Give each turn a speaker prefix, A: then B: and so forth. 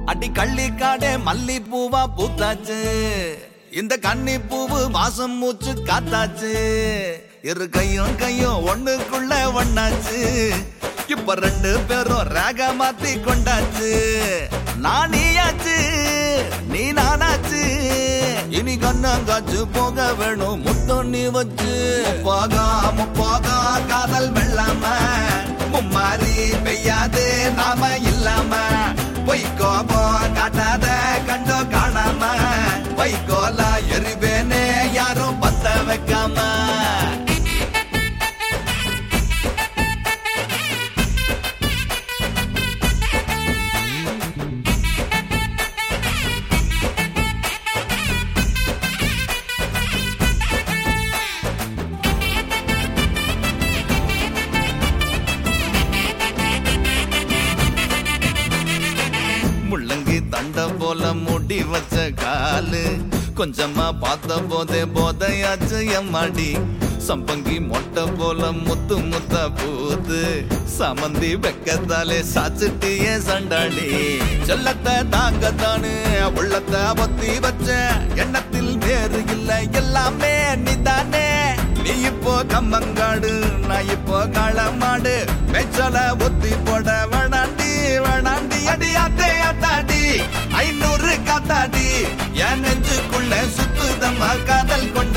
A: அடி கள்ளிக்காடே மல்லி பூவா பூத்தாச்சு இந்த கன்னி பூவு வாசம் மூச்சு காத்தாச்சு இரு கையும் கையும் ஒண்ணுக்குள்ள ஒண்ணாச்சு இப்ப ரெண்டு பேரும் ரேக மாத்தி கொண்டாச்சு நான் நீயாச்சு நீ நானாச்சு இனி கண்ணங்காச்சு போக வேணும் முத்தம் நீ வச்சு போகா முப்போகா காதல் வெள்ளாம மும்மாரி பெய்யாது நாம இல்லாம பொய்க்கோபோ காட்டாத கண்டோ காணாம வைக்கோல எரிவேனே யாரும் பத்த வைக்காம முள்ளங்கி தண்ட போல முடி வச்ச காலு கொஞ்சமா பார்த்த போதே போதையாச்சு எம்மாடி சம்பங்கி மொட்டை போல முத்து முத்த பூத்து சமந்தி வெக்கத்தாலே சாச்சிட்டியே சண்டாடி செல்லத்தை தாங்கத்தானு உள்ளத்தை பொத்தி வச்ச எண்ணத்தில் வேறு இல்லை எல்லாமே நீதானே நீ இப்போ கம்மங்காடு நான் இப்போ களமாடு மெச்சல ஒத்தி போட வேணாண்டி வேணாண்டி அடி அத்தே அத்தாடி ஐநூறு காத்தாடி என் நெஞ்சுக்குள்ள சுத்துதம்மா காதல் கொண்ட